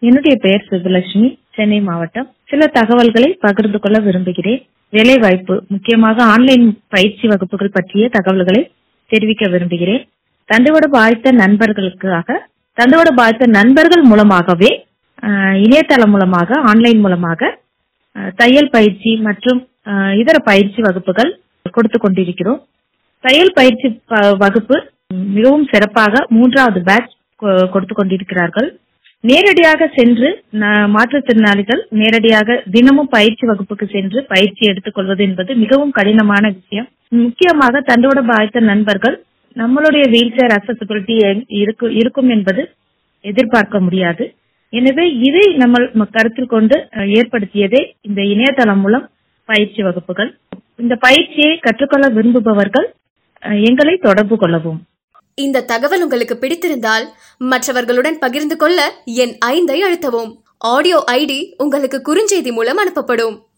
என்னுடைய பெயர் சுபலட்சுமி சென்னை மாவட்டம் சில தகவல்களை பகிர்ந்து கொள்ள விரும்புகிறேன் வேலைவாய்ப்பு முக்கியமாக ஆன்லைன் பயிற்சி வகுப்புகள் பற்றிய தகவல்களை தெரிவிக்க விரும்புகிறேன் தண்டுவட பாதித்த நண்பர்களுக்காக தண்டுவட பாதித்த நண்பர்கள் மூலமாகவே அஹ், இணையதளம் மூலமாக ஆன்லைன் மூலமாக அஹ், தையல் பயிற்சி மற்றும் அஹ், இதர பயிற்சி வகுப்புகள் கொடுத்து கொண்டிருக்கிறோம் தையல் பயிற்சி ப- வகுப்பு மிகவும் சிறப்பாக மூன்றாவது பேட்ச் கொடுத்து கொண்டிருக்கிறார்கள் நேரடியாக சென்று ந- மாற்றுத்திறனாளிகள் நேரடியாக தினமும் பயிற்சி வகுப்புக்கு சென்று பயிற்சி எடுத்துக்கொள்வது என்பது மிகவும் கடினமான விஷயம் முக்கியமாக தண்டோட பாதித்த நண்பர்கள் நம்மளுடைய வீல் சேர் அக்சசிபிலிட்டி இருக்கும் என்பது எதிர்பார்க்க முடியாது எனவே இதை நம்ம ம- கருத்தில் கொண்டு அஹ், ஏற்படுத்தியதே இந்த இணையதளம் மூலம் பயிற்சி வகுப்புகள் இந்த பயிற்சியை கற்றுக்கொள்ள விரும்புபவர்கள் அஹ், எங்களை தொடர்பு கொள்ளவும் இந்த தகவல் உங்களுக்கு பிடித்திருந்தால் மற்றவர்களுடன் பகிர்ந்து கொள்ள என் ஐந்தை அழுத்தவும் ஆடியோ ஐடி உங்களுக்கு குறுஞ்செய்தி மூலம் அனுப்பப்படும்